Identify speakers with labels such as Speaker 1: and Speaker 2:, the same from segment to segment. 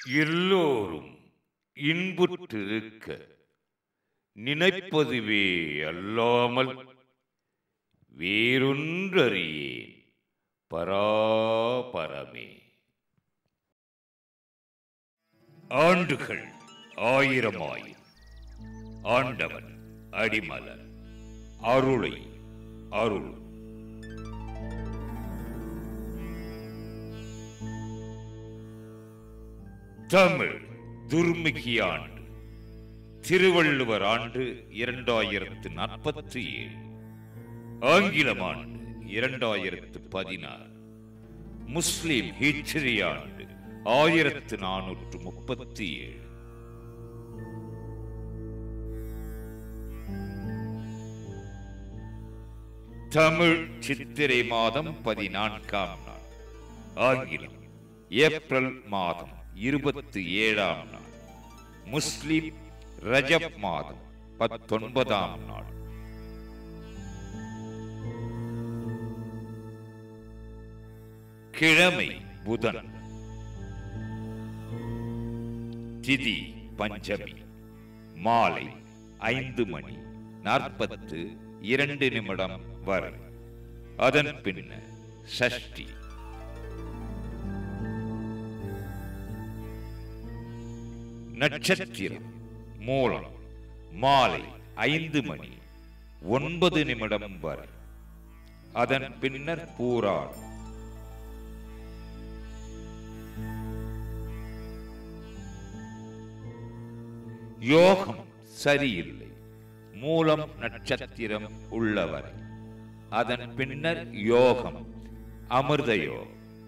Speaker 1: எல்லோரும் இன்புற்றிருக்க நினைப்பதுவே அல்லாமல் வேறொன்றறியேன் பராபரமே ஆண்டுகள் ஆயிரமாயிரம் ஆண்டவன் அடிமலர் அருளை அருள் தமிழ் துர்மிகி ஆண்டு திருவள்ளுவர் ஆண்டு இரண்டாயிரத்து நாற்பத்தி ஏழு ஆங்கிலம் ஆண்டு இரண்டாயிரத்து பதினாறு முஸ்லிம் ஹிஜ்ரி ஆண்டு ஆயிரத்து நானூற்று முப்பத்தி ஏழு தமிழ் சித்திரை மாதம் பதினான்காம் நாள் ஆங்கிலம் ஏப்ரல் மாதம் இருபத்தி ஏழாம் நாள் முஸ்லிம் ரஜப் மாதம் பத்தொன்பதாம் நாள் கிழமை புதன் திதி பஞ்சமி மாலை ஐந்து மணி நாற்பத்து இரண்டு நிமிடம் வரை அதன் பின்னர் சஷ்டி நட்சத்திரம் மூலம் மாலை ஐந்து மணி ஒன்பது நிமிடம் வரை அதன் பின்னர் பூராடம் யோகம் சரியில்லை மூலம் நட்சத்திரம் உள்ளவரை அதன் பின்னர் யோகம் அமிர்த யோகம்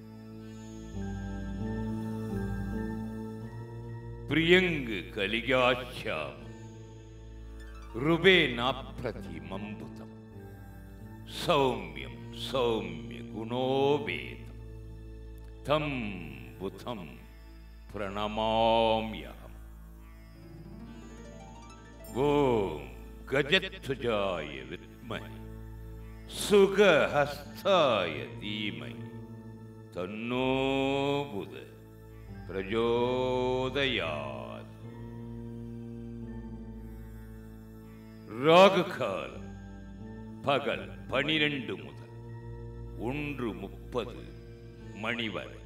Speaker 1: ప్రియంగ్ కలిగాశ్యామ రుబే నాప్రతిమంబుతం సౌమ్యం సౌమ్య గుణోవేదం తం బుధం ప్రణమామ్యహం ఓం గజధ్వజాయ విద్మహి సుఖహస్తాయ ధీమహి తన్నో బుధ பிரஜோதயாத் ராகுகாலம் பகல் பனிரெண்டு முதல் ஒன்று முப்பது மணி வரை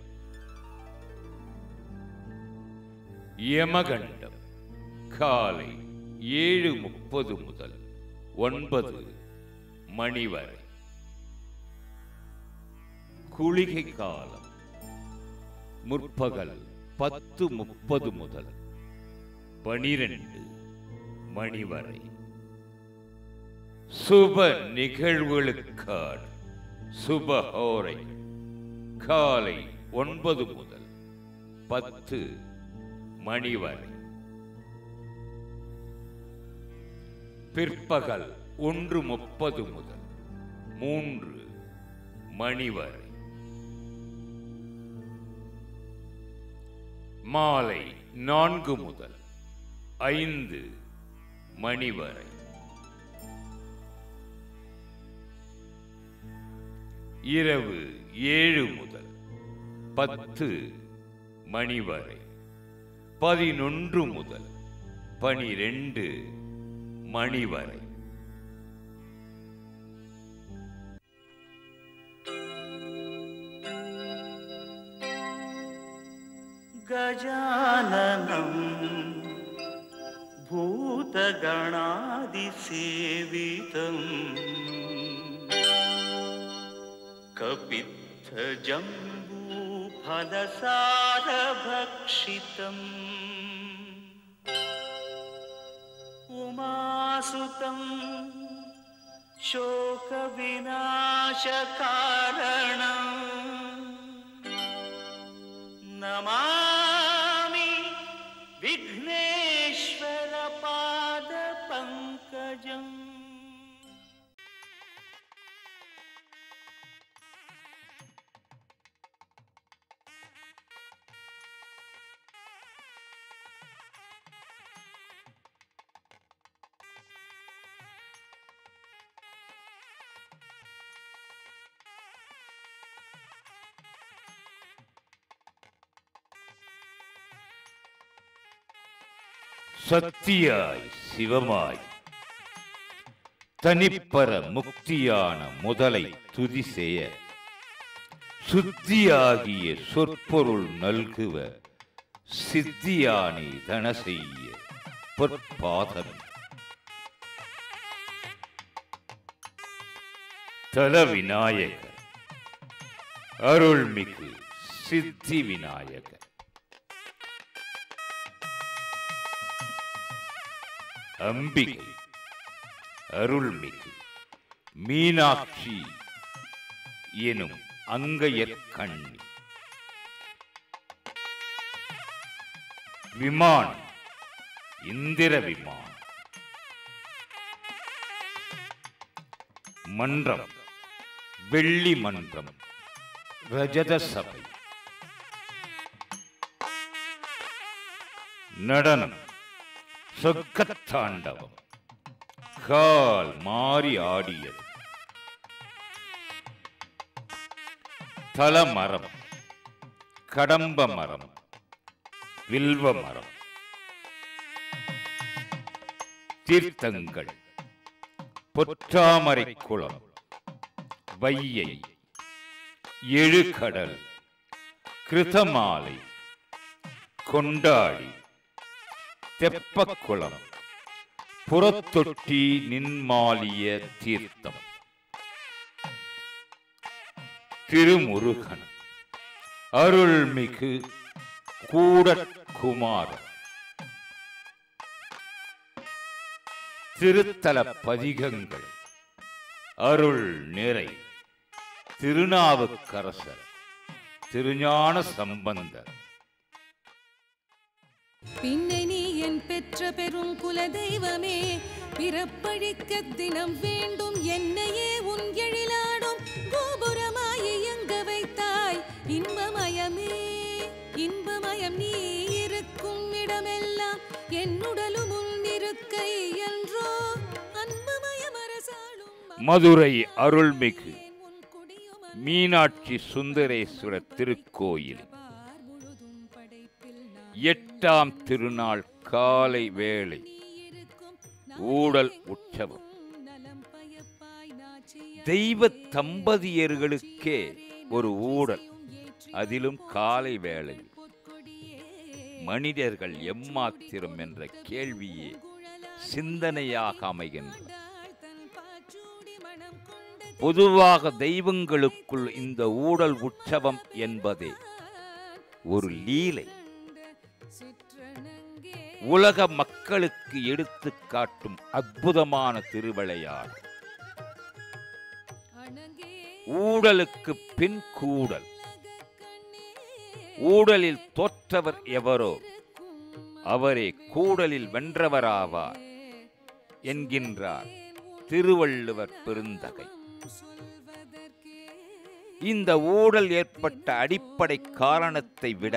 Speaker 1: யமகண்டம் காலை ஏழு முப்பது முதல் ஒன்பது மணி வரை குளிகை காலம் முற்பகல் பத்து முப்பது முதல் பனிரெண்டு மணி வரை சுப நிகழ்வுகளுக்கான சுபஹோரை காலை ஒன்பது முதல் பத்து மணி வரை பிற்பகல் ஒன்று முப்பது முதல் மூன்று மணி வரை மாலை நான்கு முதல் ஐந்து மணி வரை இரவு ஏழு முதல் பத்து மணி வரை பதினொன்று முதல் பனிரெண்டு மணி வரை
Speaker 2: गजाननं भूतगणादिसेवितम् कपित्थजम्बूफलसारभक्षितम् उमासुतं शोकविनाशकारणम् नमामि विघ्नेश्वरपादपङ्कजम्
Speaker 1: சத்தியாய் சிவமாய் தனிப்பர முக்தியான முதலை துதி செய்ய சுத்தியாகிய சொற்பொருள் நல்குவ சித்தியானை தன செய்ய பொற்பாதம் தல விநாயகர் அருள்மிகு சித்தி விநாயகர் அம்பிகை அருள்மிகு மீனாட்சி எனும் அங்கையர் கண்ணி விமானம் இந்திர விமானம் மன்றம் வெள்ளி மன்றம் ரஜத சபை நடனம் சொக்கத்தாண்டவம் கால் மாறி ஆடியது தலமரம் கடம்ப மரம் வில்வ மரம் தீர்த்தங்கள் பொற்றாமரை குளம் வையை எழுகடல் கிருதமாலை கொண்டாடி தெப்பக்குளம் புறத்தொட்டி நின்மாலிய தீர்த்தம் திருமுருகன் அருள்மிகு கூடற்குமாரன் திருத்தல பதிகங்கள் அருள் நிறை திருநாவுக்கரசர் திருஞான சம்பந்தர்
Speaker 3: பின்னை நீ என் பெற்ற பெரும் குல தெய்வமே பிறப்பழிக்க தினம் வேண்டும் என்னையே உன் எழிலாடும் கோபுரமாய் இயங்க வைத்தாய் இன்பமயமே இன்பமயம் நீ இருக்கும் இடமெல்லாம் என்னுடலும் உன் இருக்கை என்றோ அன்பமயம் அரசாளும்
Speaker 1: மதுரை அருள்மிகு
Speaker 3: உன் குடியும்
Speaker 1: மீனாட்சி சுந்தரேஸ்வரர் திருக்கோயில்
Speaker 3: பார் முழுதும் படைப்பில் நான்
Speaker 1: எட்டாம் திருநாள் காலை வேளை
Speaker 3: இருக்கும்
Speaker 1: ஊடல் உற்சவம்
Speaker 3: நலம் பயப்பாய் நாச்சியாய்
Speaker 1: தெய்வ தம்பதியர்களுக்கே ஒரு ஊடல் அதிலும் காலை வேளை மனிதர்கள் எம்மாத்திரம் என்ற கேள்வியே சிந்தனையாக அமைகின்றது பொதுவாக தெய்வங்களுக்குள் இந்த ஊடல் உற்சவம் என்பதே ஒரு லீலை உலக மக்களுக்கு எடுத்துக் காட்டும் அற்புதமான திருவிளையாடு ஊடலுக்கு பின் கூடல் ஊடலில் தோற்றவர் எவரோ அவரே கூடலில் வென்றவராவார் என்கின்றார் திருவள்ளுவர் பெருந்தகை இந்த ஊழல் ஏற்பட்ட அடிப்படை காரணத்தை விட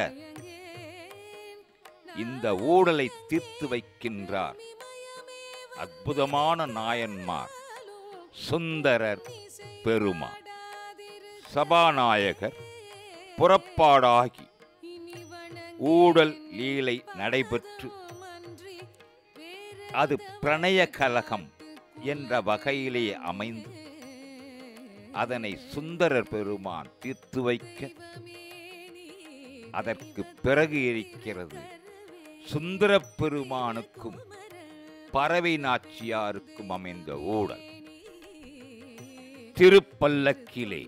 Speaker 1: இந்த ஊழலை தீர்த்து வைக்கின்றார் அற்புதமான நாயன்மார் சுந்தரர் பெருமான் சபாநாயகர் புறப்பாடாகி ஊழல் லீலை நடைபெற்று அது பிரணய கலகம் என்ற வகையிலே அமைந்து அதனை சுந்தரர் பெருமான் தீர்த்து வைக்க அதற்கு பிறகு இருக்கிறது சுந்தரப் பெருமானுக்கும் பறவை நாச்சியாருக்கும் அமைந்த ஊடல் திருப்பல்லக்கிலே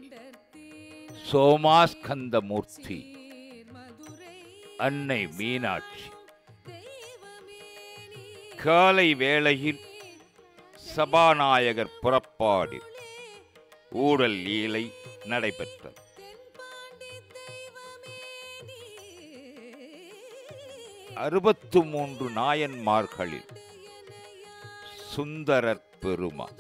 Speaker 1: சோமாஸ்கந்தமூர்த்தி அன்னை மீனாட்சி காலை வேளையில் சபாநாயகர் புறப்பாடு ஊடல் லீலை நடைபெற்றது அறுபத்து மூன்று நாயன்மார்களில் சுந்தரர் பெருமான்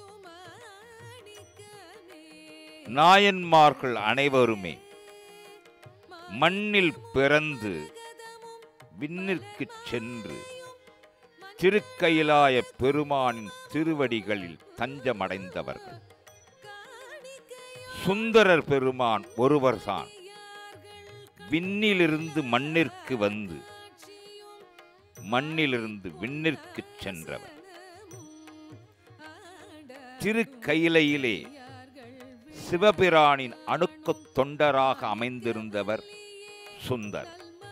Speaker 1: நாயன்மார்கள் அனைவருமே மண்ணில் பிறந்து விண்ணிற்குச் சென்று திருக்கயிலாய பெருமானின் திருவடிகளில் தஞ்சமடைந்தவர்கள் சுந்தரர் பெருமான் ஒருவர்தான் விண்ணிலிருந்து மண்ணிற்கு வந்து மண்ணிலிருந்து விண்ணிற்குச் சென்றவர் திருக்கையிலையிலே சிவபிரானின் அணுக்கத் தொண்டராக அமைந்திருந்தவர் சுந்தர்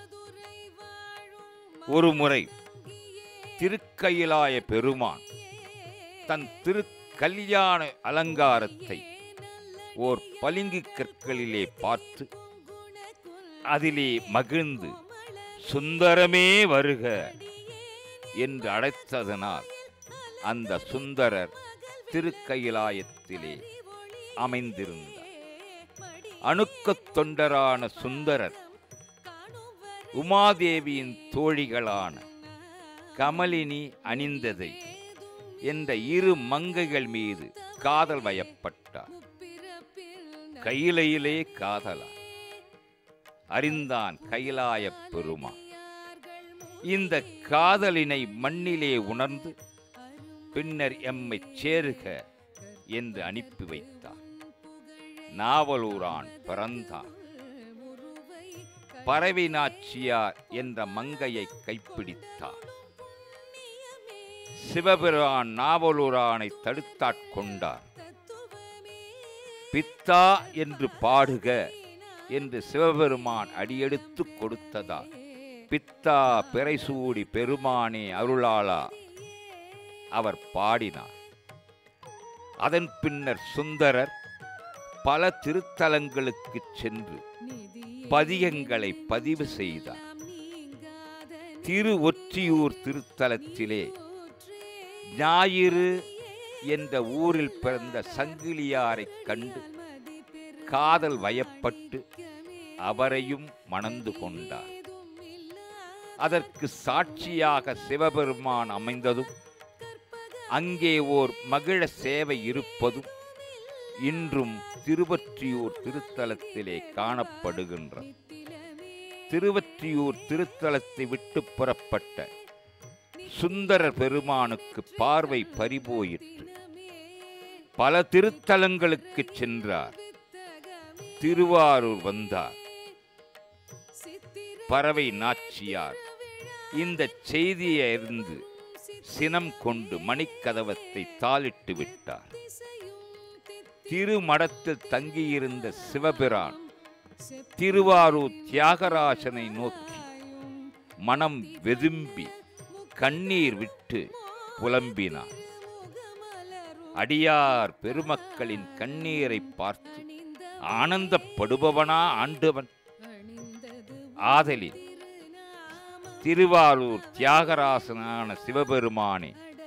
Speaker 1: ஒருமுறை திருக்கயிலாய பெருமான் தன் திருக்கல்யாண அலங்காரத்தை ஓர் பளிங்கு கற்களிலே பார்த்து அதிலே மகிழ்ந்து சுந்தரமே வருக என்று அழைத்ததனால் அந்த சுந்தரர் திருக்கயிலாயத்திலே அமைந்திருந்தார் அணுக்கத் தொண்டரான சுந்தரர் உமாதேவியின் தோழிகளான கமலினி அணிந்ததை என்ற இரு மங்கைகள் மீது காதல் வயப்பட்டார் கையிலையிலே காதலா அறிந்தான் கைலாயப் பெருமான் இந்த காதலினை மண்ணிலே உணர்ந்து பின்னர் எம்மை சேருக என்று அனுப்பி வைத்தார் நாவலூரான் பிறந்தான் பறவை நாச்சியார் என்ற மங்கையை கைப்பிடித்தார் சிவபிரான் நாவலூரானை தடுத்தாட்கொண்டார் பித்தா என்று பாடுக என்று சிவபெருமான் அடியெடுத்து கொடுத்ததால் பித்தா பிறைசூடி பெருமானே அருளாளா அவர் பாடினார் அதன் பின்னர் சுந்தரர் பல திருத்தலங்களுக்கு சென்று பதிகங்களை பதிவு செய்தார் திரு ஒற்றியூர் திருத்தலத்திலே ஞாயிறு என்ற ஊரில் பிறந்த சங்கிலியாரைக் கண்டு காதல் வயப்பட்டு அவரையும் மணந்து கொண்டார் அதற்கு சாட்சியாக சிவபெருமான் அமைந்ததும் அங்கே ஓர் மகிழ சேவை இருப்பதும் இன்றும் திருவொற்றியூர் திருத்தலத்திலே காணப்படுகின்றது திருவொற்றியூர் திருத்தலத்தை விட்டு புறப்பட்ட சுந்தர பெருமானுக்கு பார்வை பறிபோயிற்று பல திருத்தலங்களுக்கு சென்றார் திருவாரூர் வந்தார் பறவை நாச்சியார் இந்த செய்தியை அறிந்து சினம் கொண்டு மணிக்கதவத்தை தாளிட்டு விட்டார் திருமடத்தில் தங்கியிருந்த சிவபிரான் திருவாரூர் தியாகராசனை நோக்கி மனம் வெதும்பி கண்ணீர் விட்டு புலம்பினார் அடியார் பெருமக்களின் கண்ணீரை பார்த்து ஆனந்தப்படுபவனா ஆண்டவன் ஆதலில் திருவாரூர் தியாகராசனான சிவபெருமானே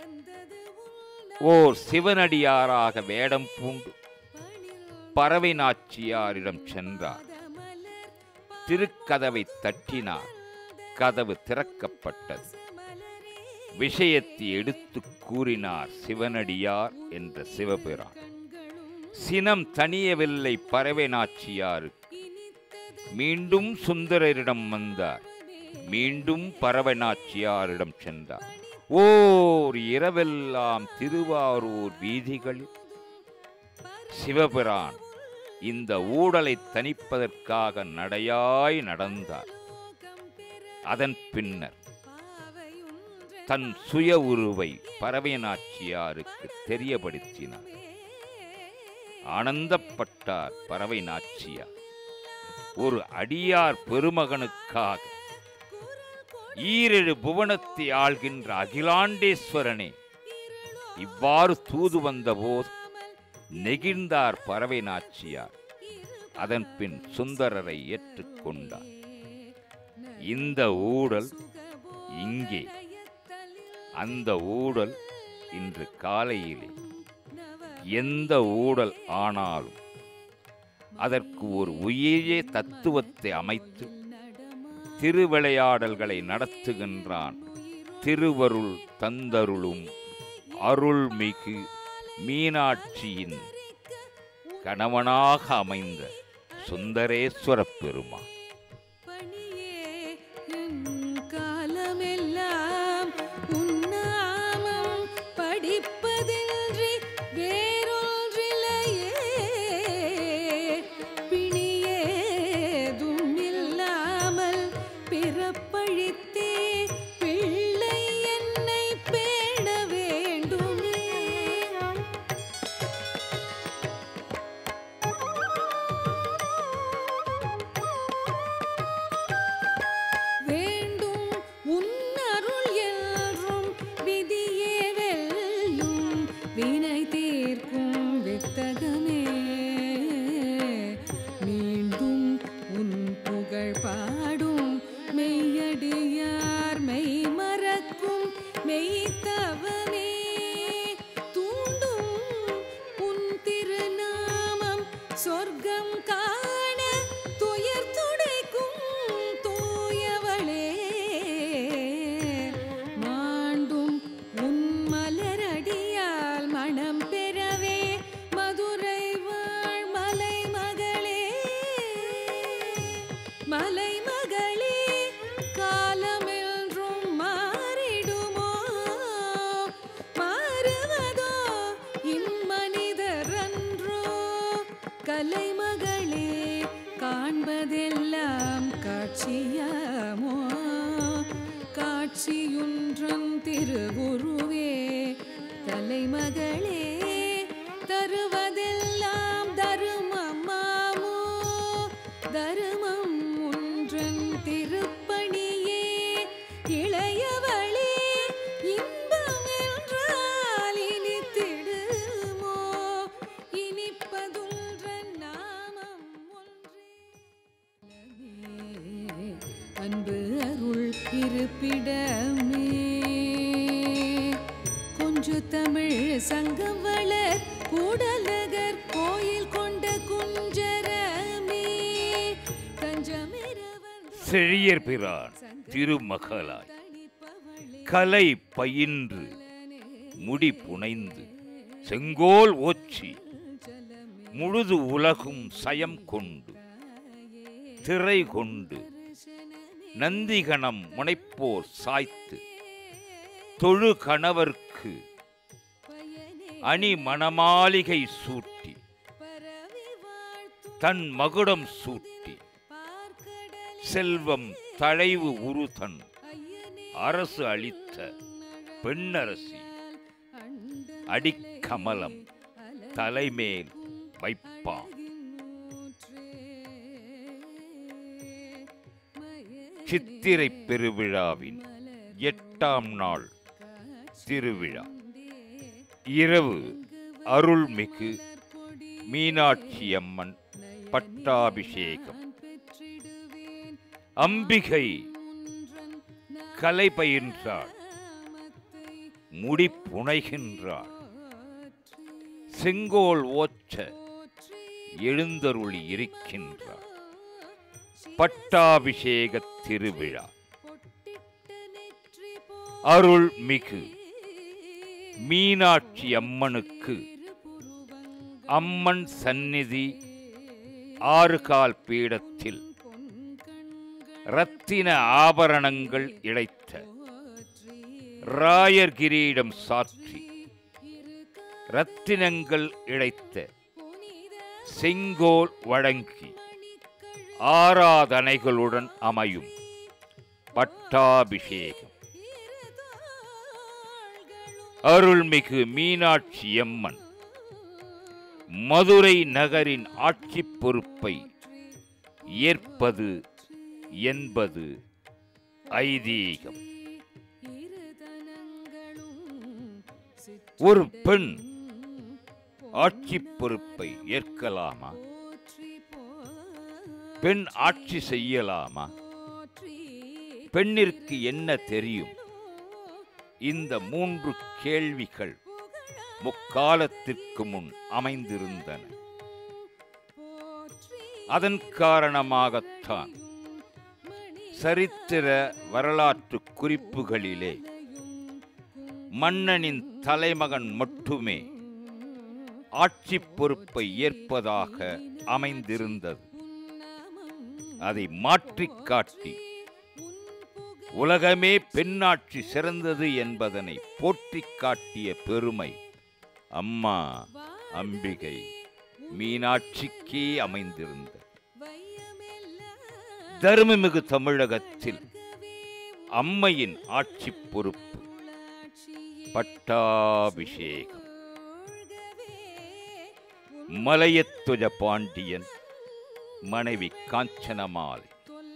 Speaker 1: ஓர் சிவனடியாராக வேடம் பூண்டு பறவை நாச்சியாரிடம் சென்றார் திருக்கதவை தட்டினார் கதவு திறக்கப்பட்டது விஷயத்தை எடுத்து கூறினார் சிவனடியார் என்ற சிவபிரான் சினம் தனியவில்லை பறவை நாச்சியாருக்கு மீண்டும் சுந்தரரிடம் வந்தார் மீண்டும் பறவை நாச்சியாரிடம் சென்றார் ஓர் இரவெல்லாம் திருவாரூர் வீதிகளில் சிவபிரான் இந்த ஊடலை தணிப்பதற்காக நடையாய் நடந்தார் அதன் பின்னர் தன் சுய உருவை பறவை நாச்சியாருக்கு தெரியப்படுத்தினார் ஆனந்தப்பட்டார் பறவை நாச்சியார் ஒரு அடியார் பெருமகனுக்காக ஈரேழு புவனத்தை ஆள்கின்ற அகிலாண்டேஸ்வரனே இவ்வாறு தூது வந்தபோது நெகிழ்ந்தார் பறவை நாச்சியார் அதன் பின் சுந்தரரை ஏற்றுக்கொண்டார் இந்த ஊடல் இங்கே அந்த ஊடல் இன்று காலையிலே எந்த ஊடல் ஆனாலும் அதற்கு ஒரு உயிரிய தத்துவத்தை அமைத்து திருவிளையாடல்களை நடத்துகின்றான் திருவருள் தந்தருளும் அருள்மிகு மீனாட்சியின் கணவனாக அமைந்த சுந்தரேஸ்வரப் பெருமான்
Speaker 3: பணியே என் காலமெல்லாம் உன்னாமம் படிப்பதின்றி வேறொன்றிலையே பிணியேதும் இல்லாமல் பிறப்பழித்தே பிள்ளை வரங்களே தருவதெல்லாம் தருமமாமோ தருமம் ஒன்றன் திருப்பணியே இளையவளே இன்பம் என்றால் இனித்திடுமோ இனிப்பதுன்றன் நாமம் ஒன்றே அன்பு அருள் இருப்பிடமே கொஞ்சு தமிழ் சங்கம் வளர் கூடலகர் கோயில் கொண்ட குஞ்சரமே தஞ்சமிரவன்
Speaker 1: செழியர் பிரான் திருமகளாய் கலை பயின்று முடி புனைந்து செங்கோல் ஓச்சி முழுது உலகும் சயம் கொண்டு திரை கொண்டு நந்திகணம் முனைப்போர் சாய்த்து தொழு கணவர்க்கு அணி மணமாளிகை சூட்டி தன் மகுடம் சூட்டி செல்வம் தழைவு உருதன் அரசு அளித்த பெண்ணரசி அடிக்கமலம் தலைமேல் வைப்பான் சித்திரை பெருவிழாவின் எட்டாம் நாள் திருவிழா இரவு அருள்மிகு மீனாட்சி அம்மன் பட்டாபிஷேகம் அம்பிகை கலை பயின்றாள் முடி புனைகின்றாள் செங்கோல் ஓச்ச எழுந்தருளி இருக்கின்றாள் பட்டாபிஷேக திருவிழா அருள் மிகு மீனாட்சி அம்மனுக்கு அம்மன் சந்நிதி ஆறுகால் பீடத்தில் ரத்தின ஆபரணங்கள் இழைத்த ராயர் கிரீடம் சாற்றி ரத்தினங்கள் இழைத்த செங்கோல் வழங்கி ஆராதனைகளுடன் அமையும் பட்டாபிஷேகம் அருள்மிகு மீனாட்சி அம்மன் மதுரை நகரின் ஆட்சி பொறுப்பை ஏற்பது என்பது ஐதீகம் ஒரு பெண் ஆட்சி பொறுப்பை ஏற்கலாமா பெண் ஆட்சி செய்யலாமா பெண்ணிற்கு என்ன தெரியும் இந்த மூன்று கேள்விகள் முக்காலத்திற்கு முன் அமைந்திருந்தன அதன் காரணமாகத்தான் சரித்திர வரலாற்று குறிப்புகளிலே மன்னனின் தலைமகன் மட்டுமே ஆட்சி பொறுப்பை ஏற்பதாக அமைந்திருந்தது அதை மாற்றிக் காட்டி உலகமே பெண்ணாட்சி சிறந்தது என்பதனை போற்றிக் காட்டிய பெருமை அம்மா அம்பிகை மீனாட்சிக்கே அமைந்திருந்தது தருமமிகு தமிழகத்தில் அம்மையின் ஆட்சி பொறுப்பு பட்டாபிஷேகம் மலையத்துஜ பாண்டியன் மனைவி காஞ்சனமாலை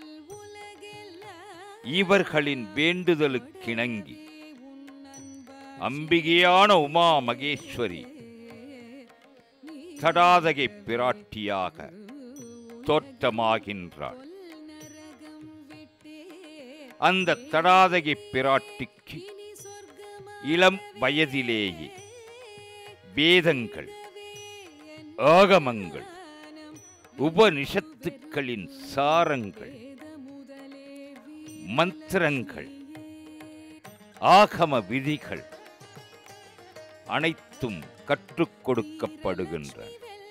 Speaker 1: இவர்களின் வேண்டுதலுக்கிணங்கி அம்பிகையான உமா மகேஸ்வரி தடாதகை பிராட்டியாக தோற்றமாகின்றாள் அந்த தடாதகை பிராட்டிக்கு இளம் வயதிலேயே வேதங்கள் ஆகமங்கள் உபனிஷத்துக்களின் சாரங்கள் மந்திரங்கள் ஆகம விதிகள் அனைத்தும் கற்றுக் கொடுக்கப்படுகின்றன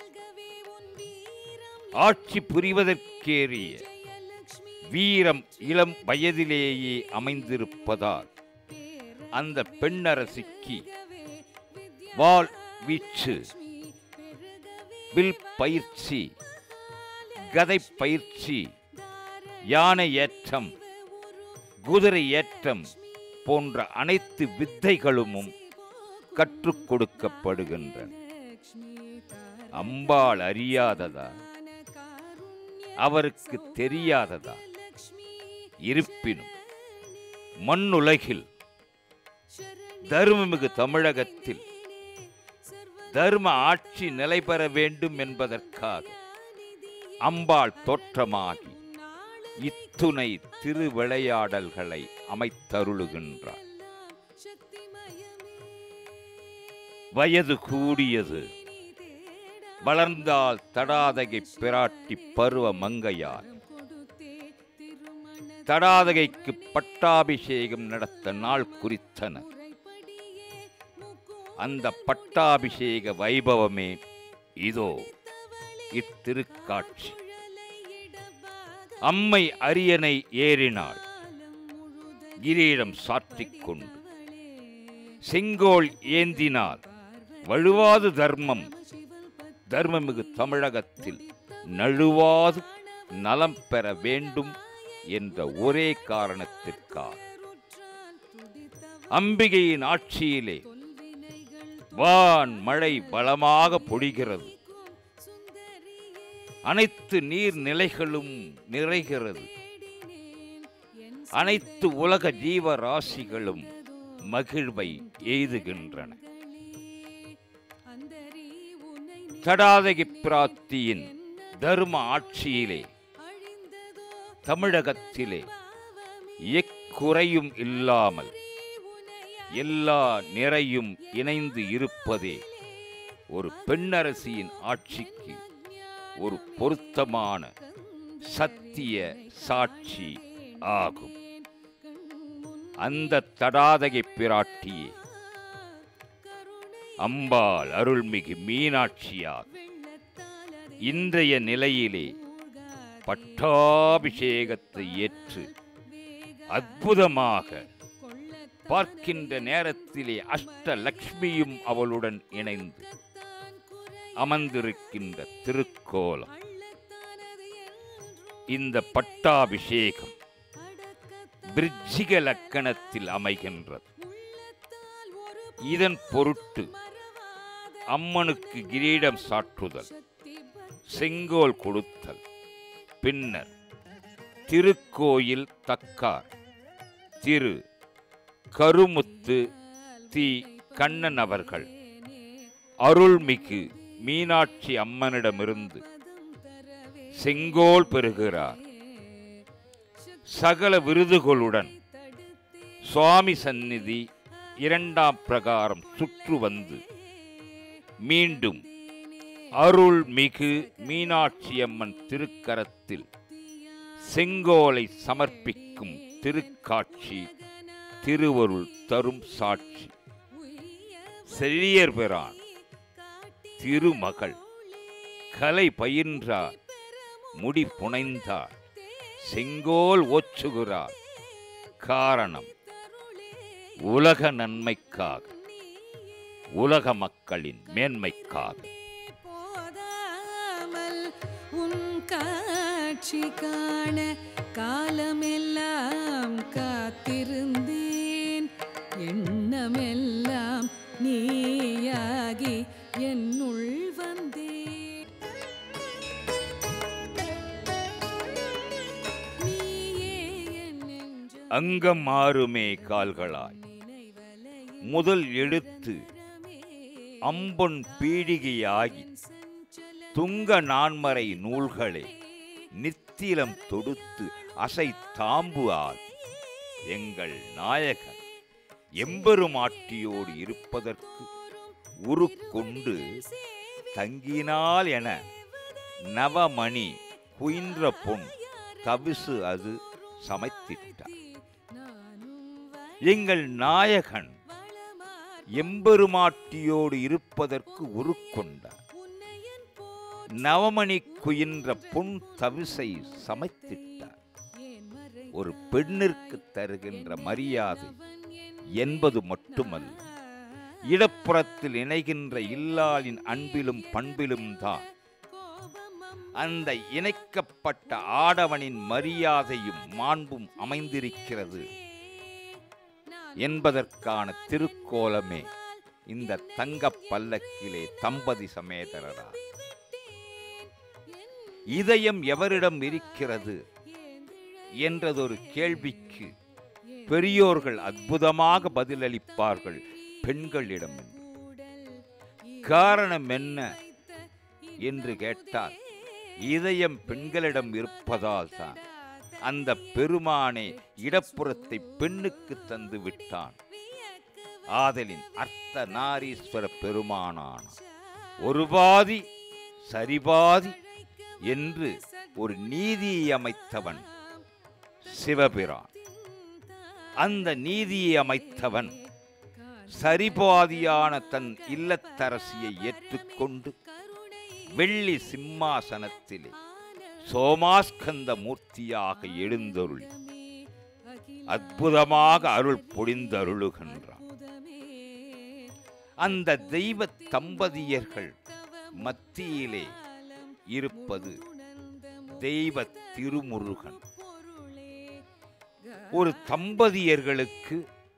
Speaker 1: ஆட்சி புரிவதற்கேறிய வீரம் இளம் வயதிலேயே அமைந்திருப்பதால் அந்த பெண்ணரசிக்கு வாள் வீச்சு வில் பயிற்சி கதை பயிற்சி யானை ஏற்றம் குதிரை ஏற்றம் போன்ற அனைத்து வித்தைகளும் கற்றுக் கொடுக்கப்படுகின்றன அம்பாள் அறியாததா அவருக்கு தெரியாததா இருப்பினும் மண்ணுலகில் தர்மமிகு தமிழகத்தில் தர்ம ஆட்சி நிலை பெற வேண்டும் என்பதற்காக அம்பாள் தோற்றமாகி இத்துணை திருவிளையாடல்களை அமைத்தருளுகின்றார் வயது கூடியது வளர்ந்தால் தடாதகை பிராட்டி பருவ மங்கையார் தடாதகைக்கு பட்டாபிஷேகம் நடத்த நாள் குறித்தனர் அந்த பட்டாபிஷேக வைபவமே இதோ இத்திருக்காட்சி அம்மை அரியணை ஏறினாள் கிரீடம் சாற்றிக் கொண்டு செங்கோல் ஏந்தினார் வழுவாது தர்மம் தர்மமிகு தமிழகத்தில் நழுவாது நலம் பெற வேண்டும் என்ற ஒரே காரணத்திற்காக அம்பிகையின் ஆட்சியிலே வான் மழை பலமாக பொழிகிறது அனைத்து நீர்நிலைகளும் நிறைகிறது அனைத்து உலக ஜீவராசிகளும் மகிழ்வை எய்துகின்றன தடாதகி பிராத்தியின் தர்ம ஆட்சியிலே தமிழகத்திலே எக்குறையும் இல்லாமல் எல்லா நிறையும் இணைந்து இருப்பதே ஒரு பெண்ணரசியின் ஆட்சிக்கு ஒரு பொருத்தமான சத்திய சாட்சி ஆகும் அந்த தடாதகை பிராட்டியே அம்பாள் அருள்மிகு மீனாட்சியாக இன்றைய நிலையிலே பட்டாபிஷேகத்தை ஏற்று அற்புதமாக பார்க்கின்ற நேரத்திலே அஷ்டலக்ஷ்மியும் அவளுடன் இணைந்து அமர்ந்திருக்கின்ற திருக்கோலம் இந்த பட்டாபிஷேகம் விருச்சிக லக்கணத்தில் அமைகின்றது இதன் பொருட்டு அம்மனுக்கு கிரீடம் சாற்றுதல் செங்கோல் கொடுத்தல் பின்னர் திருக்கோயில் தக்கார் திரு கருமுத்து தி கண்ணன் அவர்கள் அருள்மிகு மீனாட்சி அம்மனிடமிருந்து செங்கோல் பெறுகிறார் சகல விருதுகளுடன் சுவாமி சந்நிதி இரண்டாம் பிரகாரம் சுற்று வந்து மீண்டும் அருள் மிகு மீனாட்சி அம்மன் திருக்கரத்தில் செங்கோலை சமர்ப்பிக்கும் திருக்காட்சி திருவருள் தரும் சாட்சி செழியர் பெறான் திருமகள் கலை பயின்றார் முடி புனைந்தார் செங்கோல் ஓச்சுகிறார் காரணம் உலக நன்மைக்காக உலக மக்களின் மேன்மைக்காக
Speaker 3: போதாமல் உன் காட்சி காண காலமெல்லாம் காத்திருந்தேன் எண்ணமெல்லாம் நீயாகி என்னுள் வந்தேன் நீயே என் நெஞ்சம்
Speaker 1: அங்கம் மாறுமே கால்களாய் முதல் எழுத்து அம்பொன் பீடிகையாகி துங்க நான்மறை நூல்களே நித்திலம் தொடுத்து அசை தாம்பு ஆகி எங்கள் நாயகன் எம்பெருமாட்டியோடு இருப்பதற்கு உருக்கொண்டு தங்கினால் என நவமணி குயின்ற பொன் தவிசு அது சமைத்திட்டார் எங்கள் நாயகன் எம்பெருமாட்டியோடு இருப்பதற்கு உருக்கொண்டார் நவமணி குயின்ற பொன் தவிசை சமைத்திட்டார் ஒரு பெண்ணிற்கு தருகின்ற மரியாதை என்பது மட்டுமல்ல இடப்புறத்தில் இணைகின்ற இல்லாளின் அன்பிலும் பண்பிலும் தான் அந்த இணைக்கப்பட்ட ஆடவனின் மரியாதையும் மாண்பும் அமைந்திருக்கிறது என்பதற்கான திருக்கோலமே இந்த தங்கப் பல்லக்கிலே தம்பதி சமேதரரா இதயம் எவரிடம் இருக்கிறது என்றதொரு கேள்விக்கு பெரியோர்கள் அற்புதமாக பதிலளிப்பார்கள் பெண்களிடம் என்று காரணம் என்ன என்று கேட்டால் இதயம் பெண்களிடம் இருப்பதால் தான் அந்த பெருமானே இடப்புறத்தை பெண்ணுக்கு தந்து விட்டான் ஆதலின் அர்த்த நாரீஸ்வர பெருமானான ஒரு பாதி சரிபாதி என்று ஒரு நீதியை அமைத்தவன் சிவபிரான் அந்த நீதியை அமைத்தவன் சரிபாதியான தன் இல்லத்தரசியை ஏற்றுக்கொண்டு வெள்ளி சிம்மாசனத்திலே சோமாஸ்கந்த மூர்த்தியாக எழுந்தருள் அற்புதமாக அருள் பொழிந்தருளுகின்றான் அந்த தெய்வ தம்பதியர்கள் மத்தியிலே இருப்பது தெய்வ திருமுருகன் ஒரு தம்பதியர்களுக்கு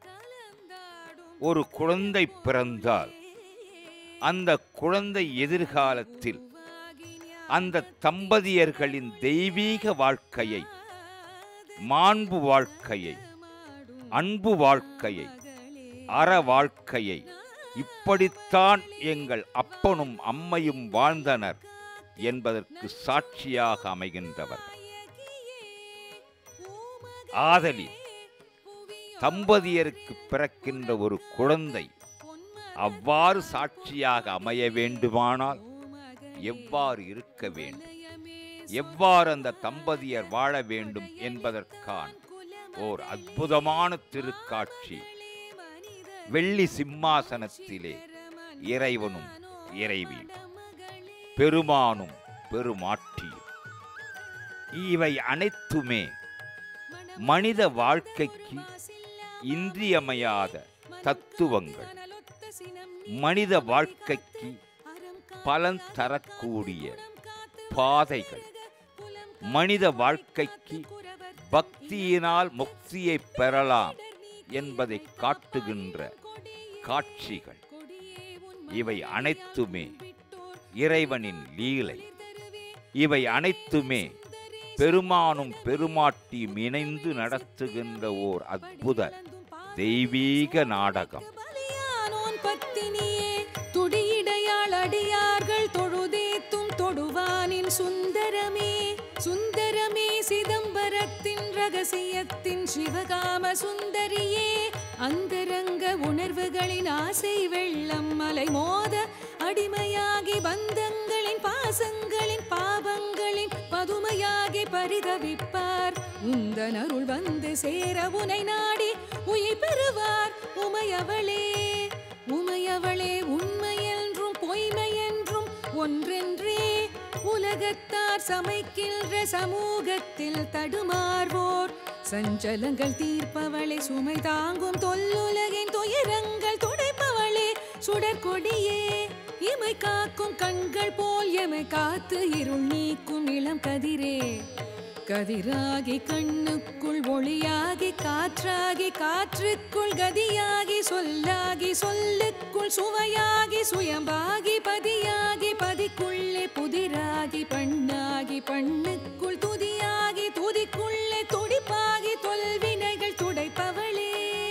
Speaker 1: ஒரு குழந்தை பிறந்தால் அந்த குழந்தை எதிர்காலத்தில் அந்த தம்பதியர்களின் தெய்வீக வாழ்க்கையை மாண்பு வாழ்க்கையை அன்பு வாழ்க்கையை அற வாழ்க்கையை இப்படித்தான் எங்கள் அப்பனும் அம்மையும் வாழ்ந்தனர் என்பதற்கு சாட்சியாக அமைகின்றவர் ஆதலில் தம்பதியருக்கு பிறக்கின்ற ஒரு குழந்தை அவ்வாறு சாட்சியாக அமைய வேண்டுமானால் எவ்வாறு இருக்க வேண்டும் எவ்வாறு அந்த தம்பதியர் வாழ வேண்டும் என்பதற்கான ஓர் அற்புதமான திருக்காட்சி வெள்ளி சிம்மாசனத்திலே இறைவனும் இறைவியும் பெருமானும் பெருமாட்டியும் இவை அனைத்துமே மனித வாழ்க்கைக்கு இன்றியமையாத தத்துவங்கள் மனித வாழ்க்கைக்கு பலன் தரக்கூடிய பாதைகள் மனித வாழ்க்கைக்கு பக்தியினால் முக்தியை பெறலாம் என்பதை காட்டுகின்ற காட்சிகள் இவை அனைத்துமே இறைவனின் லீலை இவை அனைத்துமே பெருமானும் பெருமாட்டியும் இணைந்து நடத்துகின்ற ஓர் அற்புத தெய்வீக நாடகம்
Speaker 3: பலியானோன் பத்தினியே துடியிடையாள் அடியார்கள் தொழுதேத்தும் தொடுவானின் சுந்தரமே சுந்தரமே சிதம்பரத்தின் ரகசியத்தின் சிவகாம சுந்தரியே அந்தரங்க உணர்வுகளின் ஆசை வெள்ளம் மலை மோத அடிமையாகி பந்தங்களின் பாசங்களின் பாவங்களின் பதுமையாகி பரிதவிப்பார் உந்தன் அருள் வந்து சேர உனை நாடி உயிர் பெறுவார் உமையவளே உமையவளே உண்மை என்றும் பொய்மை என்றும் ஒன்றென்றே உலகத்தார் சமைக்கின்ற சமூகத்தில் தடுமாறுவோர் சஞ்சலங்கள் தீர்ப்பவளே சுமை தாங்கும் தொல்லுலகின் துயரங்கள் துடைப்பவளே சுடற்கொடியே இமை காக்கும் கண்கள் போல் எமை காத்து இருள் நீக்கும் இளம் கதிரே கதிராகி கண்ணுக்குள் ஒளியாகி காற்றாகி காற்றுக்குள் கதியாகி சொல்லாகி சொல்லுக்குள் சுவையாகி சுயம்பாகி பதியாகி பதிக்குள்ளே புதிராகி பண்ணாகி பண்ணுக்குள் துதியாகி துதிக்குள்ளே துடிப்பாகி தொல்வினைகள் துடைப்பவளே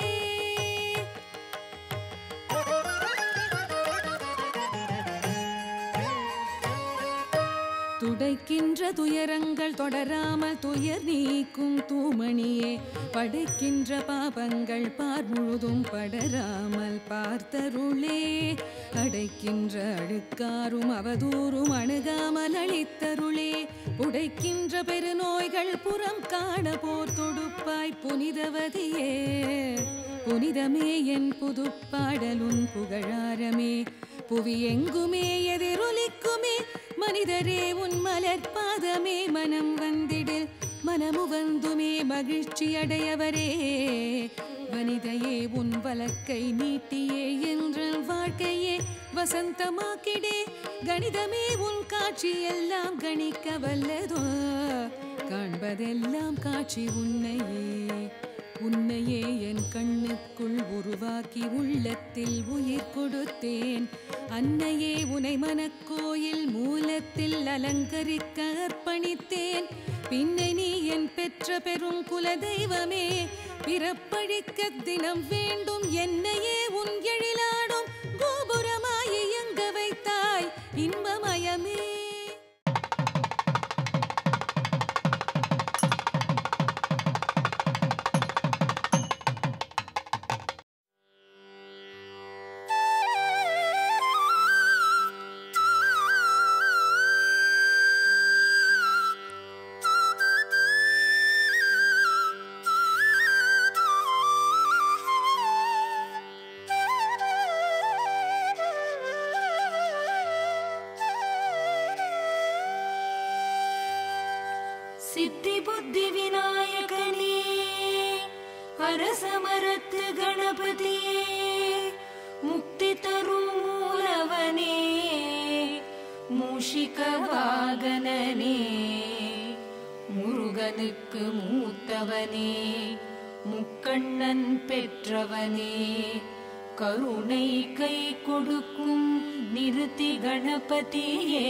Speaker 3: துடைக்கின்ற துயரங்கள் தொடராமல் துயர் நீக்கும் தூமணியே படைக்கின்ற பாபங்கள் பார் முழுதும் படராமல் பார்த்தருளே அடைக்கின்ற அழுக்காரும் அவதூறும் அணுகாமல் அளித்தருளே உடைக்கின்ற பெருநோய்கள் புறம் காண போர் தொடுப்பாய் புனிதவதியே புனிதமே என் புதுப்பாடலுன் புகழாரமே புவி எங்குமே எதிரொலிக்குமே மனிதரே உன் மலர் பாதமே மனம் வந்திடில் மனமு வந்துமே மகிழ்ச்சி அடையவரே வனிதையே உன் வழக்கை நீட்டியே என்ற வாழ்க்கையே வசந்தமாக்கிடே கணிதமே உன் காட்சி எல்லாம் கணிக்க வல்லதோ காண்பதெல்லாம் காட்சி உன்னையே உன்னையே என் கண்ணுக்குள் உருவாக்கி உள்ளத்தில் உயிர் கொடுத்தேன் அன்னையே உனை மனக்கோயில் மூலத்தில் அலங்கரிக்க அர்ப்பணித்தேன் பின்னை நீ என் பெற்ற பெரும் குலதெய்வமே பிறப்பழிக்க தினம் வேண்டும் என்னையே உன் எழிலாடும் கோபுரமாய் இயங்க வைத்தாய் இன்பமயமே
Speaker 4: சித்தி புத்தி விநாயகனே அரசமரத்து கணபதியே முக்தி தரும் மூலவனே மூஷிக வாகனனே முருகனுக்கு மூத்தவனே முக்கண்ணன் பெற்றவனே கருணை கை கொடுக்கும் நிறுத்தி கணபதியே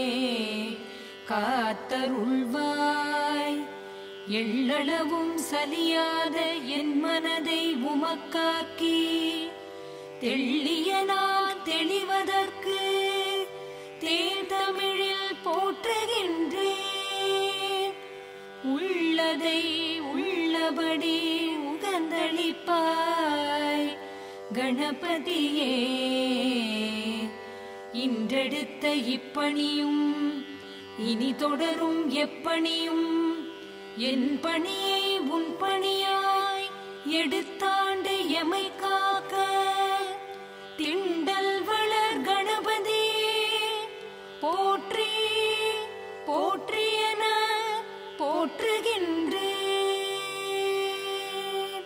Speaker 4: காத்தருள்வாய் எள்ளளவும் சலியாத என் மனதை உமக்காக்கி தெள்ளிய நான் தெளிவதற்கு தேன் தமிழில் போற்றுகின்றேன் உள்ளதை உள்ளபடி உகந்தளிப்பாய் கணபதியே இன்றெடுத்த இப்பணியும் இனி தொடரும் எப்பணியும் என் பணியை உன் பணியாய் எடுத்தாண்டு எமை காக்க திண்டல் வளர் கணபதியே போற்றி போற்றியன போற்றுகின்றேன்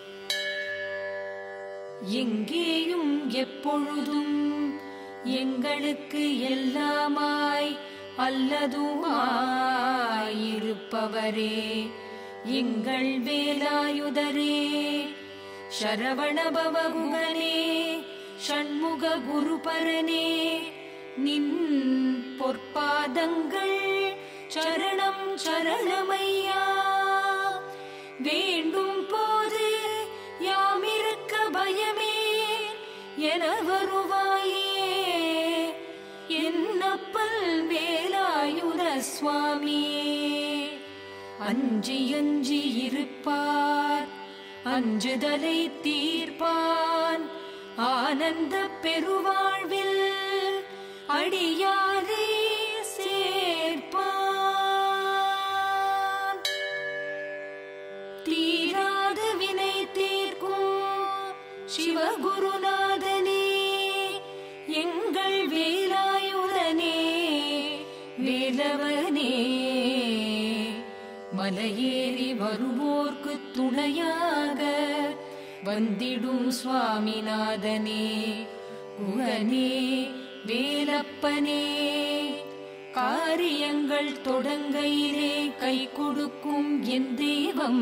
Speaker 4: எங்கேயும் எப்பொழுதும் எங்களுக்கு எல்லாமாய் அல்லதுமாயிருப்பவரே எங்கள் வேலாயுதரே சரவணபவகுகனே ஷண்முக குருபரனே நின் பொற்பாதங்கள் சரணம் சரணமையா வேண்டும் போது யாமிருக்க பயமே என வருவாயே என்னப்பல் வேலாயுத சுவாமியே அஞ்சி அஞ்சி இருப்பார் அஞ்சுதலை தீர்ப்பான் ஆனந்த பெருவாழ்வில் அடியாரே சேர்ப்பான் தீராத வினை தீர்க்கும் சிவகுருநாதனே எங்கள் வேலாயுதனே வேலவனே மலையேறி வருவோர்க்கு துணையாக வந்திடும் சுவாமிநாதனே குகனே வேலப்பனே காரியங்கள் தொடங்கையிலே கை கொடுக்கும் என் தெய்வம்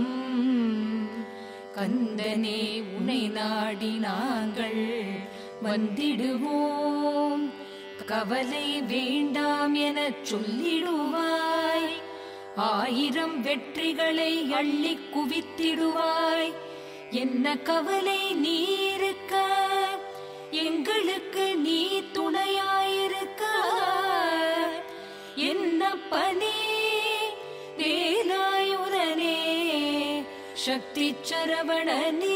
Speaker 4: கந்தனே உனை நாடி நாங்கள் வந்திடுவோம் கவலை வேண்டாம் எனச் சொல்லிடுவாய் ஆயிரம் வெற்றிகளை அள்ளி குவித்திடுவாய் என்ன கவலை நீ இருக்க எங்களுக்கு நீ துணையாயிருக்க என்ன பணி வேலாயுதனே சக்தி சரவணனே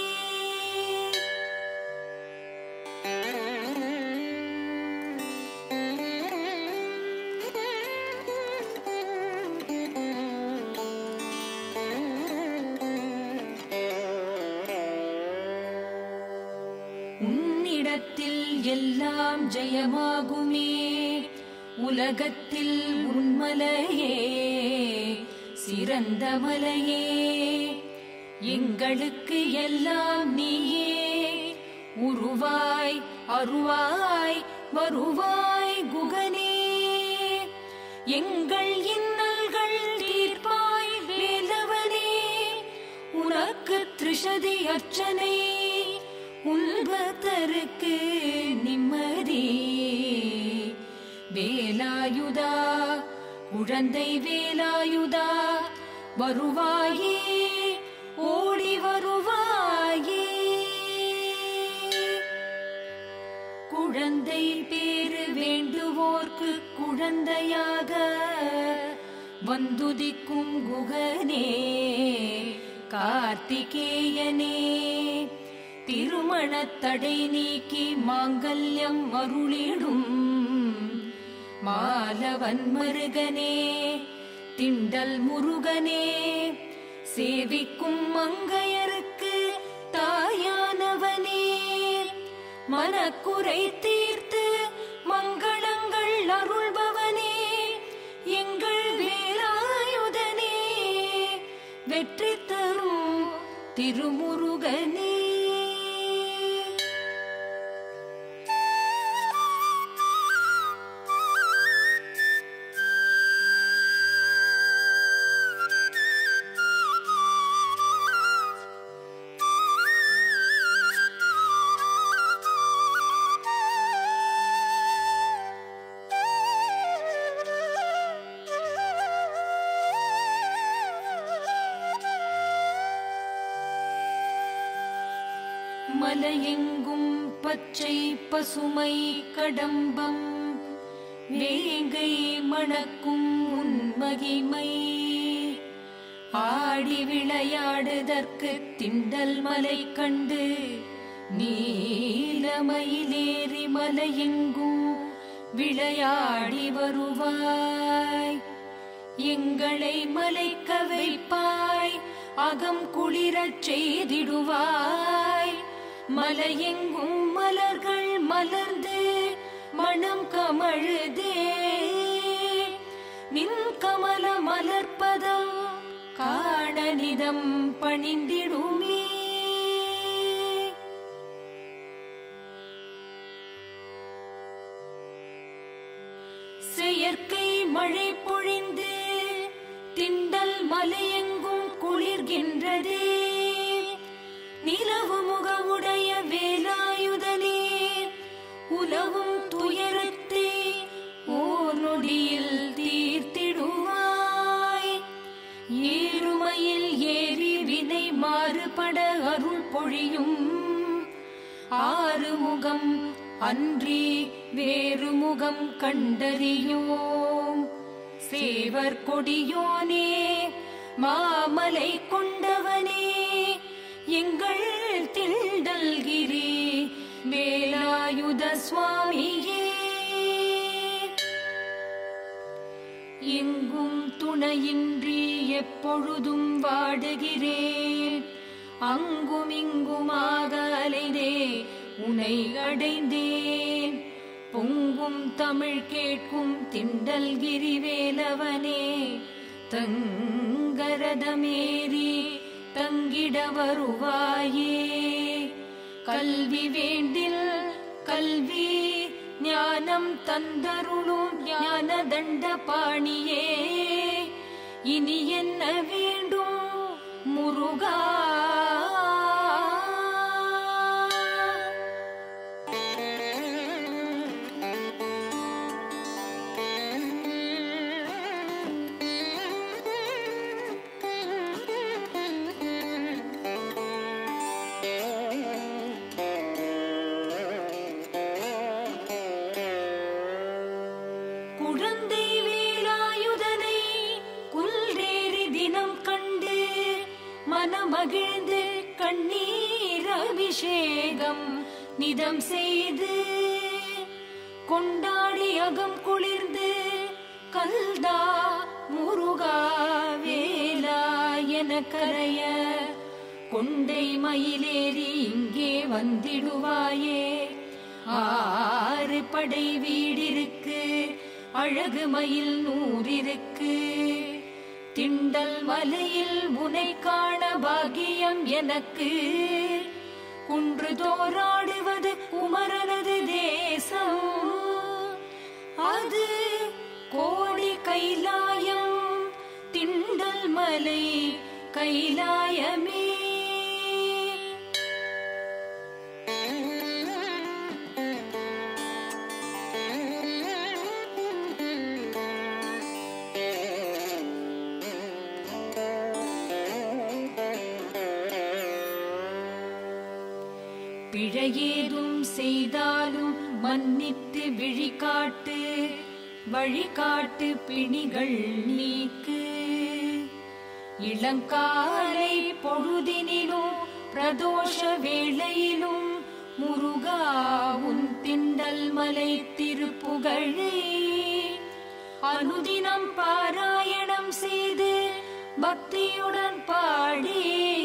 Speaker 4: உன்னிடத்தில் எல்லாம் ஜெயமாகுமே உலகத்தில் உன்மலையே சிறந்த மலையே எங்களுக்கு எல்லாம் நீயே உருவாய் அருவாய் வருவாய் குகனே எங்கள் இன்னல்கள் தீர்ப்பாய் வேலவனே உனக்கு திருஷ்டி விசதி அர்ச்சனை உள்பக்தருக்கு நிம்மதி வேலாயுதா குழந்தை வேலாயுதா வருவாயே ஓடி வருவாயே குழந்தை பேரு வேண்டுவோர்க்கு குழந்தையாக வந்துதிக்கும் குகனே கார்த்திகேயனே திருமணத் தடை நீக்கி மாங்கல்யம் அருளிடும் மாலவன் மருகனே திண்டல் முருகனே சேவிக்கும் மங்கையருக்கு தாயானவனே மனக்குறை தீர்த்து மங்களங்கள் அருள்பவனே எங்கள் வேலாயுதனே வெற்றி தரும் திருமுருகனே மலையெங்கும் பச்சை பசுமை கடம்பம் வேங்கை மணக்கும் உன்மகிமை ஆடி விளையாடுதற்கு திண்டல் மலை கண்டு நீலமயிலேறி மலையெங்கும் விளையாடி வருவாய் எங்களை மலைக்க வைப்பாய் அகம் குளிரச் செய்திடுவாய் மலையெங்கும் மலர்கள் மலர்ந்து மனம் கமழுதே நின் கமல மலர்ப்பதம் காணனிதம் பணிந்திடுமே செயற்கை மழை பொழிந்து திண்டல் மலையெங்கும் குளிர்கின்றதே நிலவு முகமுடைய வேலாயுதனே உலவும் துயரத்தை ஓர் நொடியில் தீர்த்திடுவாய் ஏறுமையில் ஏறி வினை மாறுபட அருள் பொழியும் ஆறு முகம் அன்றி வேறு முகம் கண்டறியோம் சேவர் கொடியோனே மாமலை கொண்டவனே எங்கள் திண்டல்கிரி வேலாயுத சுவாமியே எங்கும் துணையின்றி எப்பொழுதும் வாடுகிறேன் அங்கும் இங்குமாக அலைந்தே உனை அடைந்தேன் பொங்கும் தமிழ் கேட்கும் திண்டல் கிரிவேலவனே தங்கரதமேறி தங்கிட வருவாயே கல்வி வேண்டில் கல்வி ஞானம் தந்தருளும் ஞான தண்ட பாணியே இனி என்ன வேண்டும் முருகா குழந்தை வேலாயுதனை குல்ரேறி தினம் கண்டு மனமகிழ்ந்து கண்ணீர் அபிஷேகம் நிதம் செய்து கொண்டாடி அகம் குளிர்ந்து கல்தா முருகா வேலா என கரைய கொண்டை மயிலேறி இங்கே வந்திடுவாயே ஆறு படை வீடிருக்கு அழகு மயில் நூறிருக்கு திண்டல் மலையில் உனை காண பாகியம் எனக்கு குன்று தோராடுவது குமரனது தேசம் அது கோடி கைலாயம் திண்டல் மலை கைலாயமே பிழையேதும் செய்தாலும் மன்னித்து விழிகாட்டு வழிகாட்டு பிணிகள் நீக்கு இளங்காலை பொழுதினிலும் பிரதோஷ வேளையிலும் முருகா உன் திண்டல் மலை திருப்புகழே அனுதினம் பாராயணம் செய்து பக்தியுடன் பாடி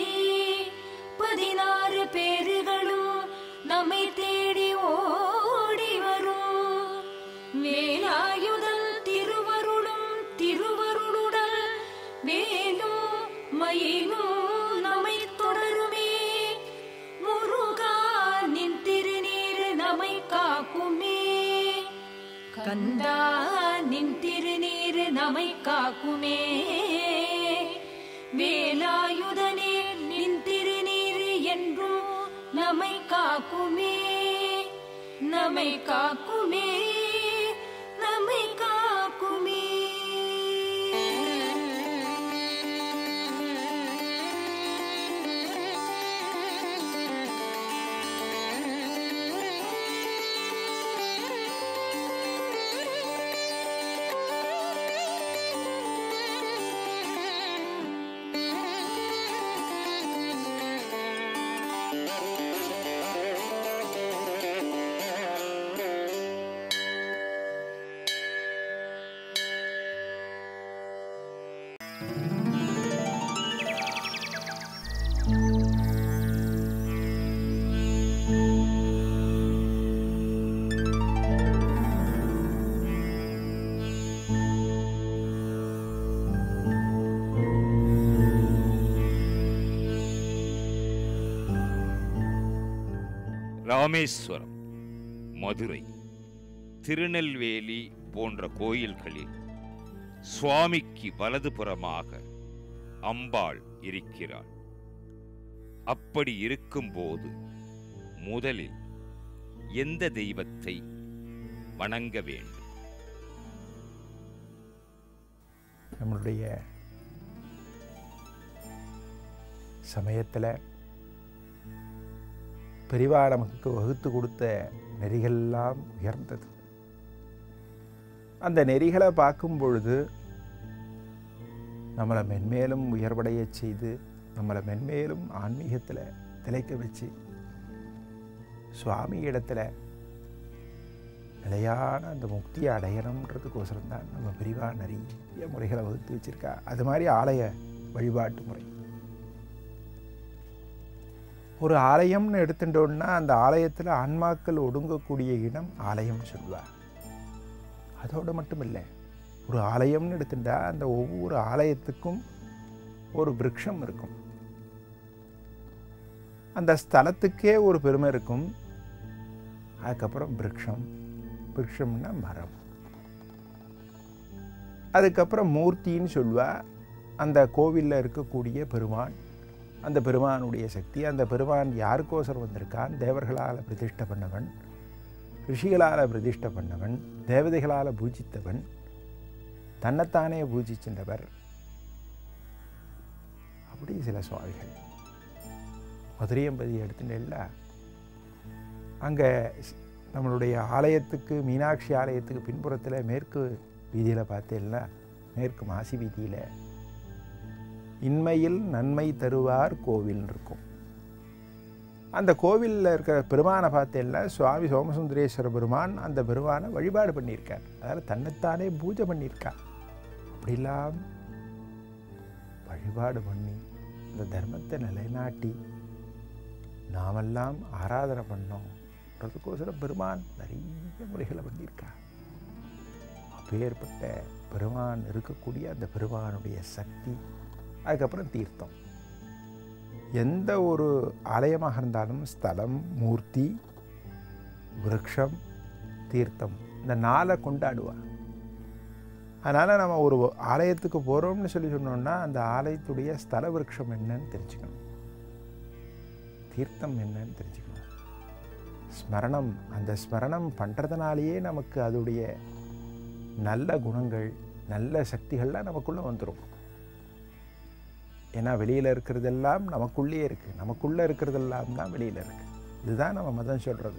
Speaker 4: பதினாறு பேறுகளும் நம்மை தேடி ஓடி வரும் வேலாயுதல் திருவருளும் திருவருளுடல் வேலும் மயிலும் நம்மை தொடருமே முருகா நின் திருநீர் நம்மை காக்குமே கந்தா நின் திருநீர் நம்மை காக்குமே வேலாயுதனே நின் திருநீர் என்றும் நம்மை காக்குமே நம்மை காக்குமே நம்மை காக்குமே
Speaker 1: ராமேஸ்வரம் மதுரை திருநெல்வேலி போன்ற கோயில்களில் சுவாமிக்கு வலதுபுறமாக அம்பாள் இருக்கிறாள் அப்படி இருக்கும்போது முதலில் எந்த தெய்வத்தை வணங்க வேண்டும்
Speaker 5: நம்மளுடைய சமயத்தில் பெரிவா நமக்கு வகுத்து கொடுத்த நெறிகளெல்லாம் உயர்ந்தது அந்த நெறிகளை பார்க்கும் பொழுது நம்மளை மென்மேலும் உயர்வடையச் செய்து நம்மளை மென்மேலும் ஆன்மீகத்தில் திளைக்க வச்சு சுவாமி இடத்துல நிலையான அந்த முக்தியை அடையணுன்றதுக்கோசரம் தான் நம்ம பிரிவா நிறைய முறைகளை வகுத்து வச்சிருக்கா அது மாதிரி ஆலய வழிபாட்டு முறை ஒரு ஆலயம்னு எடுத்துட்டோம்னா அந்த ஆலயத்தில் ஆன்மாக்கள் ஒடுங்கக்கூடிய இடம் ஆலயம்னு சொல்லுவார் அதோடு மட்டும் இல்லை ஒரு ஆலயம்னு எடுத்துட்டா அந்த ஒவ்வொரு ஆலயத்துக்கும் ஒரு விருட்சம் இருக்கும் அந்த ஸ்தலத்துக்கே ஒரு பெருமை இருக்கும் அதுக்கப்புறம் விருட்சம் விருட்சம்னா மரம் அதுக்கப்புறம் மூர்த்தின்னு சொல்லுவா அந்த கோவிலில் இருக்கக்கூடிய பெருமான் அந்த பெருமானுடைய சக்தி அந்த பெருமான் யாருக்கோசரம் வந்திருக்கான் தேவர்களால் பிரதிஷ்டை பண்ணவன் ரிஷிகளால் பிரதிஷ்டை பண்ணவன் தேவதைகளால் பூஜித்தவன் தன்னைத்தானே பூஜிச்சின்றவர் அப்படி சில சுவாமிகள் மதுரையம்பதி எடுத்துட்டேல்ல அங்கே நம்மளுடைய ஆலயத்துக்கு மீனாட்சி ஆலயத்துக்கு பின்புறத்தில் மேற்கு வீதியில் பார்த்தேன்னா மேற்கு மாசி வீதியில் இன்மையில் நன்மை தருவார் கோவில் இருக்கும் அந்த கோவிலில் இருக்கிற பெருமானை பார்த்தேன்னா சுவாமி சோமசுந்தரேஸ்வர பெருமான் அந்த பெருமானை வழிபாடு பண்ணியிருக்கார் அதாவது தன்னைத்தானே பூஜை பண்ணியிருக்கார் அப்படிலாம் வழிபாடு பண்ணி இந்த தர்மத்தை நிலைநாட்டி நாமெல்லாம் ஆராதனை பண்ணோன்றதுக்கோசரம் பெருமான் நிறைய முறைகளை பண்ணியிருக்கார் அப்பேற்பட்ட பெருமான் இருக்கக்கூடிய அந்த பெருமானுடைய சக்தி அதுக்கப்புறம் தீர்த்தம் எந்த ஒரு ஆலயமாக இருந்தாலும் ஸ்தலம் மூர்த்தி விருட்சம் தீர்த்தம் இந்த நாளை கொண்டாடுவா அதனால் நம்ம ஒரு ஆலயத்துக்கு போகிறோம்னு சொல்லி சொன்னோம்னா அந்த ஆலயத்துடைய ஸ்தல விருட்சம் என்னன்னு தெரிஞ்சுக்கணும் தீர்த்தம் என்னன்னு தெரிஞ்சுக்கணும் ஸ்மரணம் அந்த ஸ்மரணம் பண்ணுறதுனாலேயே நமக்கு அதோடைய நல்ல குணங்கள் நல்ல சக்திகள்லாம் நமக்குள்ளே வந்துடும் ஏன்னா வெளியில் இருக்கிறதெல்லாம் நமக்குள்ளேயே இருக்குது நமக்குள்ளே இருக்கிறதெல்லாம் தான் வெளியில் இருக்குது இதுதான் நம்ம மதம் சொல்கிறது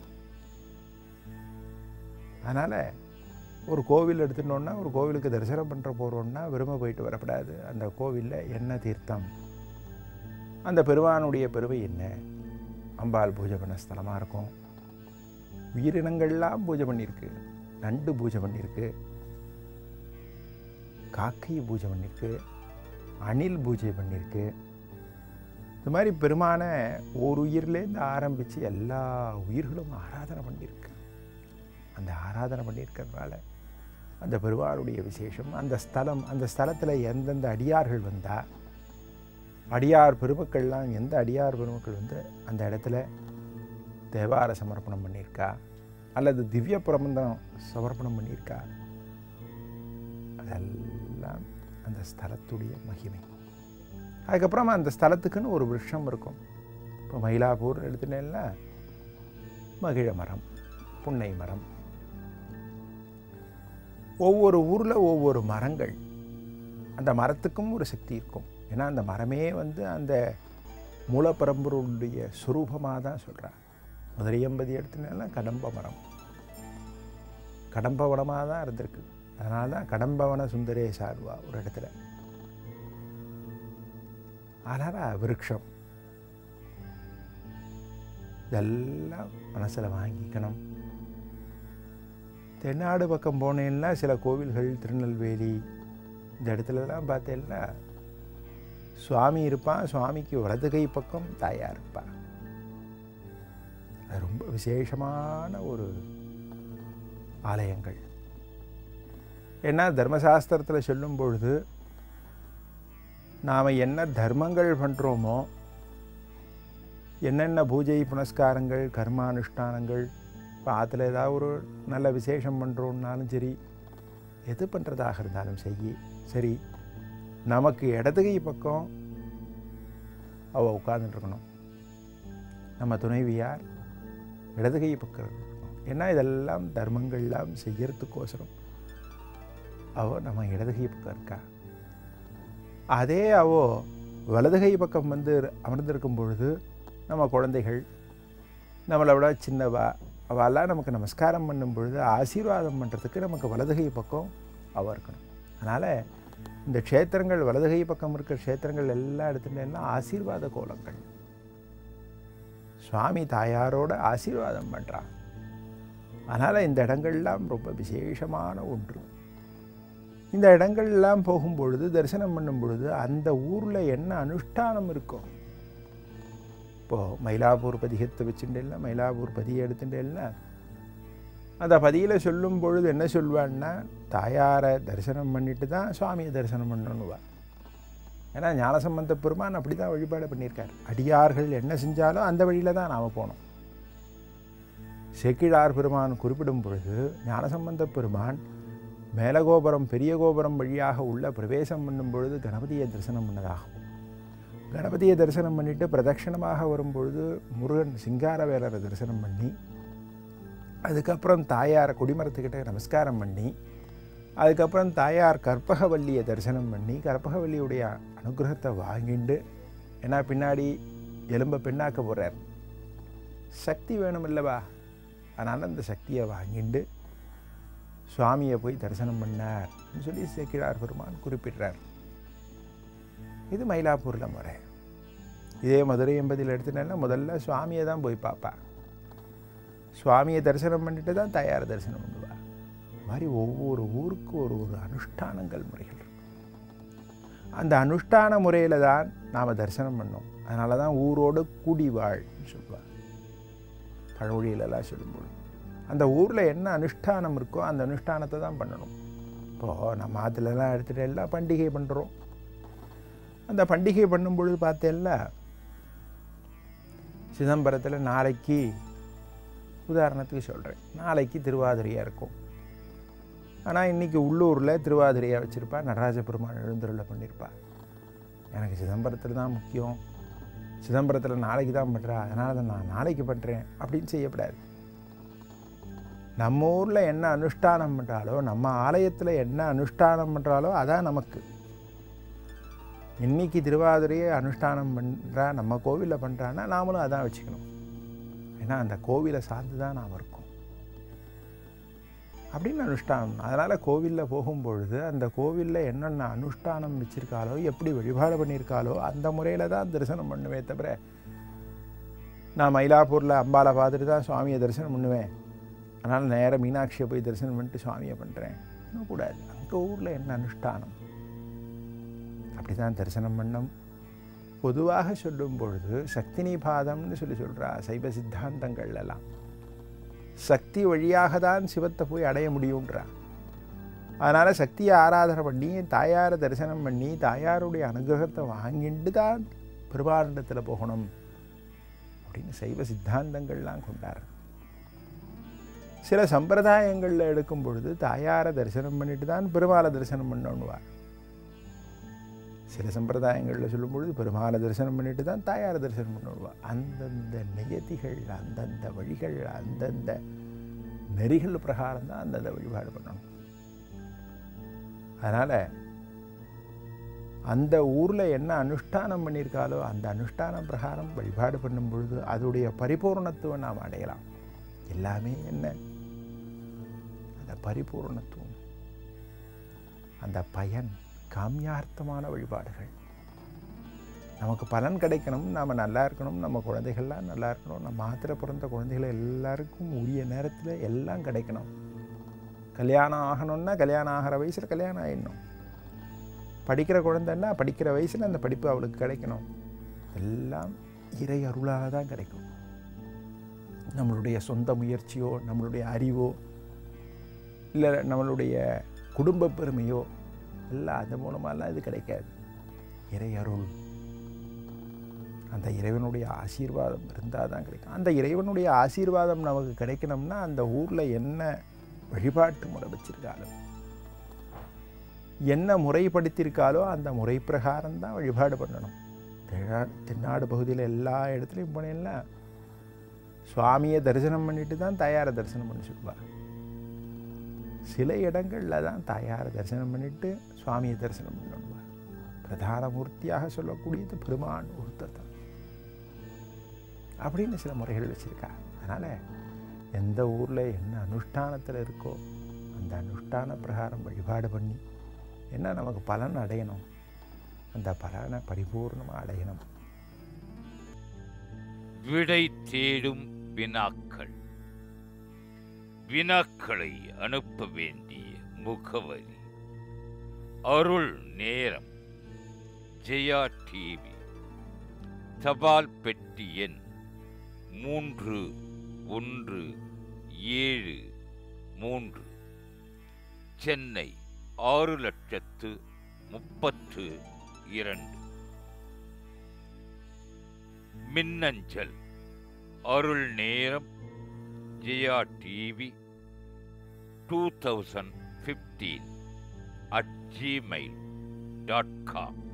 Speaker 5: அதனால் ஒரு கோவில் எடுத்துட்டோன்னா ஒரு கோவிலுக்கு தரிசனம் பண்ணுற போகிறோன்னா விரும்ப போயிட்டு வரக்கூடாது அந்த கோவிலில் என்ன தீர்த்தம் அந்த பெருமானுடைய பெருமை என்ன அம்பாள் பூஜை பண்ண ஸ்தலமாக இருக்கும் உயிரினங்கள்லாம் பூஜை பண்ணியிருக்கு நண்டு பூஜை பண்ணியிருக்கு காக்கை பூஜை பண்ணியிருக்கு அணில் பூஜை பண்ணியிருக்கு இது மாதிரி பெருமானை ஒரு உயிர்லேருந்து ஆரம்பித்து எல்லா உயிர்களும் ஆராதனை பண்ணியிருக்கு அந்த ஆராதனை பண்ணியிருக்கிறதுனால அந்த பெருமாளுடைய விசேஷம் அந்த ஸ்தலம் அந்த ஸ்தலத்தில் எந்தெந்த அடியார்கள் வந்தால் அடியார் பெருமக்கள்லாம் எந்த அடியார் பெருமக்கள் வந்து அந்த இடத்துல தேவார சமர்ப்பணம் பண்ணியிருக்கா அல்லது திவ்ய பிரபந்தம் சமர்ப்பணம் பண்ணியிருக்கா அதெல்லாம் அந்த ஸ்தலத்துடைய மகிமை அதுக்கப்புறமா அந்த ஸ்தலத்துக்குன்னு ஒரு விருஷம் இருக்கும் இப்போ மயிலாப்பூர் எடுத்துட்டேன்னா மகிழ மரம் புன்னை மரம் ஒவ்வொரு ஊரில் ஒவ்வொரு மரங்கள் அந்த மரத்துக்கும் ஒரு சக்தி இருக்கும் ஏன்னா அந்த மரமே வந்து அந்த மூலப்பரம்பொருளுடைய சுரூபமாக தான் சொல்கிறார் முதலியம்பதி எடுத்துனா கடம்ப மரம் கடம்பவனமாக தான் இருந்திருக்கு அதனால தான் கடம்பவன சுந்தரே சார்வா ஒரு இடத்துல அதனால் விருட்சம் இதெல்லாம் மனசில் வாங்கிக்கணும் தென்னாடு பக்கம் போனேன்னா சில கோவில்கள் திருநெல்வேலி இந்த இடத்துலலாம் பார்த்தேன்னா சுவாமி இருப்பான் சுவாமிக்கு வலது கை பக்கம் தாயா இருப்பான் அது ரொம்ப விசேஷமான ஒரு ஆலயங்கள் ஏன்னா தர்மசாஸ்திரத்தில் சொல்லும் பொழுது நாம் என்ன தர்மங்கள் பண்ணுறோமோ என்னென்ன பூஜை புனஸ்காரங்கள் கர்மானுஷ்டானங்கள் இப்போ ஆற்றுல ஏதாவது ஒரு நல்ல விசேஷம் பண்ணுறோன்னாலும் சரி எது பண்ணுறதாக இருந்தாலும் செய்யி சரி நமக்கு இடது கை பக்கம் அவள் உட்கார்ந்துட்டுருக்கணும் நம்ம துணைவியார் இடது கை பக்கம் இருக்கணும் ஏன்னா இதெல்லாம் தர்மங்கள்லாம் செய்யறதுக்கோசரம் அவள் நம்ம இடது கை பக்கம் இருக்கா அதே அவோ வலது கை பக்கம் வந்து அமர்ந்திருக்கும் பொழுது நம்ம குழந்தைகள் நம்மளை விட சின்னவா அவெல்லாம் நமக்கு நமஸ்காரம் பண்ணும் பொழுது ஆசீர்வாதம் பண்ணுறதுக்கு நமக்கு வலதுகை பக்கம் அவள் இருக்கணும் அதனால் இந்த க்ஷேத்திரங்கள் வலதுகை பக்கம் இருக்கிற க்ஷேத்திரங்கள் எல்லாம் எடுத்துட்டேன்னா ஆசீர்வாத கோலங்கள் சுவாமி தாயாரோட ஆசீர்வாதம் பண்ணுறான் அதனால் இந்த இடங்கள்லாம் ரொம்ப விசேஷமான ஒன்று இந்த இடங்கள்லாம் போகும்பொழுது தரிசனம் பண்ணும் பொழுது அந்த ஊரில் என்ன அனுஷ்டானம் இருக்கும் இப்போது மயிலாப்பூர் பதிகத்தை வச்சுட்டேன்னா மயிலாப்பூர் பதியை எடுத்துட்டேன்னா அந்த பதியில் சொல்லும் பொழுது என்ன சொல்வான்னா தாயாரை தரிசனம் பண்ணிட்டு தான் சுவாமியை தரிசனம் பண்ணணுவா ஏன்னா ஞானசம்பந்த பெருமான் அப்படி தான் வழிபாடு பண்ணியிருக்கார் அடியார்கள் என்ன செஞ்சாலும் அந்த வழியில் தான் நாம் போனோம் செக்கிழார் பெருமான் குறிப்பிடும் பொழுது ஞானசம்பந்த பெருமான் மேலகோபுரம் பெரிய கோபுரம் வழியாக உள்ள பிரவேசம் பண்ணும் பொழுது கணபதியை தரிசனம் பண்ணதாகும் கணபதியை தரிசனம் பண்ணிட்டு பிரதட்சணமாக வரும்பொழுது முருகன் சிங்காரவேலரை தரிசனம் பண்ணி அதுக்கப்புறம் தாயார் கொடிமரத்துக்கிட்ட நமஸ்காரம் பண்ணி அதுக்கப்புறம் தாயார் கற்பகவல்லியை தரிசனம் பண்ணி கற்பகவல்லியுடைய அனுகிரகத்தை வாங்கிண்டு ஏன்னா பின்னாடி எலும்பை பெண்ணாக்க போகிறார் சக்தி வேணும் இல்லவா அதனால் அந்த சக்தியை வாங்கிண்டு சுவாமியை போய் தரிசனம் பண்ணார் சொல்லி சேக்கிழார் பெருமான் குறிப்பிடுறார் இது மயிலாப்பூரில் முறை இதே மதுரை எம்பதியில் எடுத்துட்டேன்னா முதல்ல சுவாமியை தான் போய் பார்ப்பா சுவாமியை தரிசனம் பண்ணிட்டு தான் தயார் தரிசனம் பண்ணுவா இது மாதிரி ஒவ்வொரு ஊருக்கு ஒரு ஒரு அனுஷ்டானங்கள் முறைகள் இருக்கும் அந்த அனுஷ்டான முறையில் தான் நாம் தரிசனம் பண்ணோம் அதனால தான் ஊரோடு கூடி வாழ்ன்னு சொல்லுவாள் பழமொழியிலலாம் சொல்லும்போது அந்த ஊரில் என்ன அனுஷ்டானம் இருக்கோ அந்த அனுஷ்டானத்தை தான் பண்ணணும் இப்போது நம்ம ஆற்றுலலாம் எடுத்துகிட்டு எல்லாம் பண்டிகை பண்ணுறோம் அந்த பண்டிகை பண்ணும் பொழுது பார்த்தேல்ல சிதம்பரத்தில் நாளைக்கு உதாரணத்துக்கு சொல்கிறேன் நாளைக்கு திருவாதிரையாக இருக்கும் ஆனால் இன்றைக்கி உள்ளூரில் திருவாதிரையாக வச்சுருப்பா நடராஜ பெருமாள் எழுந்தருளை பண்ணியிருப்பா எனக்கு சிதம்பரத்தில் தான் முக்கியம் சிதம்பரத்தில் நாளைக்கு தான் பண்ணுறா அதனால தான் நான் நாளைக்கு பண்ணுறேன் அப்படின்னு செய்யக்கூடாது நம்ம ஊரில் என்ன அனுஷ்டானம் பண்ணுறாலோ நம்ம ஆலயத்தில் என்ன அனுஷ்டானம் பண்ணுறாலோ அதான் நமக்கு இன்னைக்கு திருவாதிரையை அனுஷ்டானம் பண்ணுறா நம்ம கோவிலில் பண்ணுறான்னா நாமளும் அதான் வச்சுக்கணும் ஏன்னா அந்த கோவிலை சார்ந்து தான் நாம் இருக்கோம் அப்படின்னு அனுஷ்டானம் அதனால் கோவிலில் போகும்பொழுது அந்த கோவிலில் என்னென்ன அனுஷ்டானம் வச்சிருக்காளோ எப்படி வழிபாடு பண்ணியிருக்காளோ அந்த முறையில் தான் தரிசனம் பண்ணுவே தவிர நான் மயிலாப்பூரில் அம்பாலை பார்த்துட்டு தான் சுவாமியை தரிசனம் பண்ணுவேன் அதனால் நேராக மீனாட்சியை போய் தரிசனம் பண்ணிட்டு சுவாமியை பண்ணுறேன் இன்னும் கூடாது அங்கே ஊரில் என்ன அனுஷ்டானம் அப்படி தான் தரிசனம் பண்ணோம் பொதுவாக சொல்லும் பொழுது சக்தினி பாதம்னு சொல்லி சொல்கிறா சைவ சித்தாந்தங்கள் எல்லாம் சக்தி வழியாக தான் சிவத்தை போய் அடைய முடியுன்றா அதனால் சக்தியை ஆராதனை பண்ணி தாயாரை தரிசனம் பண்ணி தாயாருடைய அனுகிரகத்தை வாங்கிட்டு தான் பெருமாண்டத்தில் போகணும் அப்படின்னு சைவ சித்தாந்தங்கள்லாம் கொண்டாரு சில சம்பிரதாயங்களில் எடுக்கும் பொழுது தாயாரை தரிசனம் பண்ணிட்டு தான் பெருமாளை தரிசனம் பண்ணணுவார் சில சம்பிரதாயங்களில் சொல்லும் பொழுது பெருமாளை தரிசனம் பண்ணிட்டு தான் தாயாரை தரிசனம் பண்ணுவா அந்தந்த நியதிகள் அந்தந்த வழிகள் அந்தந்த நெறிகள் பிரகாரம் தான் அந்தந்த வழிபாடு பண்ணணும் அதனால் அந்த ஊரில் என்ன அனுஷ்டானம் பண்ணியிருக்காலோ அந்த அனுஷ்டானம் பிரகாரம் வழிபாடு பண்ணும் பொழுது அதோடைய பரிபூர்ணத்துவம் நாம் அடையலாம் எல்லாமே என்ன அந்த பரிபூர்ணத்துவம் அந்த பயன் காமியார்த்தமான வழிபாடுகள் நமக்கு பலன் கிடைக்கணும் நாம் நல்லா இருக்கணும் நம்ம குழந்தைகள்லாம் நல்லா இருக்கணும் நம்ம மாத்திரை பிறந்த குழந்தைகள் எல்லாருக்கும் உரிய நேரத்தில் எல்லாம் கிடைக்கணும் கல்யாணம் ஆகணும்னா கல்யாணம் ஆகிற வயசில் கல்யாணம் ஆகிடணும் படிக்கிற குழந்தைன்னா படிக்கிற வயசில் அந்த படிப்பு அவளுக்கு கிடைக்கணும் எல்லாம் இறை அருளால் தான் கிடைக்கும் நம்மளுடைய சொந்த முயற்சியோ நம்மளுடைய அறிவோ இல்லை நம்மளுடைய குடும்ப பெருமையோ எல்லாம் அது மூலமாலாம் இது கிடைக்காது இறை அருள் அந்த இறைவனுடைய ஆசீர்வாதம் இருந்தால் தான் கிடைக்கும் அந்த இறைவனுடைய ஆசீர்வாதம் நமக்கு கிடைக்கணும்னா அந்த ஊரில் என்ன வழிபாட்டு முறை வச்சிருக்காளோ என்ன முறைப்படுத்தியிருக்காளோ அந்த முறை பிரகாரம் தான் வழிபாடு பண்ணணும் தென்னா தென்னாடு பகுதியில் எல்லா இடத்துலையும் போனேன்னா சுவாமியை தரிசனம் பண்ணிட்டு தான் தாயாரை தரிசனம் பண்ணி சொல்லுவாள் சில இடங்களில் தான் தாயாரை தரிசனம் பண்ணிட்டு சுவாமியை தரிசனம் பண்ணணும் பிரதான மூர்த்தியாக சொல்லக்கூடியது பெருமான் ஒருத்தர் தான் அப்படின்னு சில முறைகள் வச்சுருக்கா அதனால் எந்த ஊரில் என்ன அனுஷ்டானத்தில் இருக்கோ அந்த அனுஷ்டான பிரகாரம் வழிபாடு பண்ணி என்ன நமக்கு பலன் அடையணும் அந்த பலனை பரிபூர்ணமாக அடையணும்
Speaker 1: விடை தேடும் வினாக்கள் வினாக்களை அனுப்ப வேண்டிய முகவரி அருள் நேரம் ஜெயா டிவி தபால் பெட்டி எண் மூன்று ஒன்று ஏழு மூன்று சென்னை ஆறு லட்சத்து முப்பத்து இரண்டு மின்னஞ்சல் அருள் நேரம் Jaya TV two thousand fifteen at Gmail dot com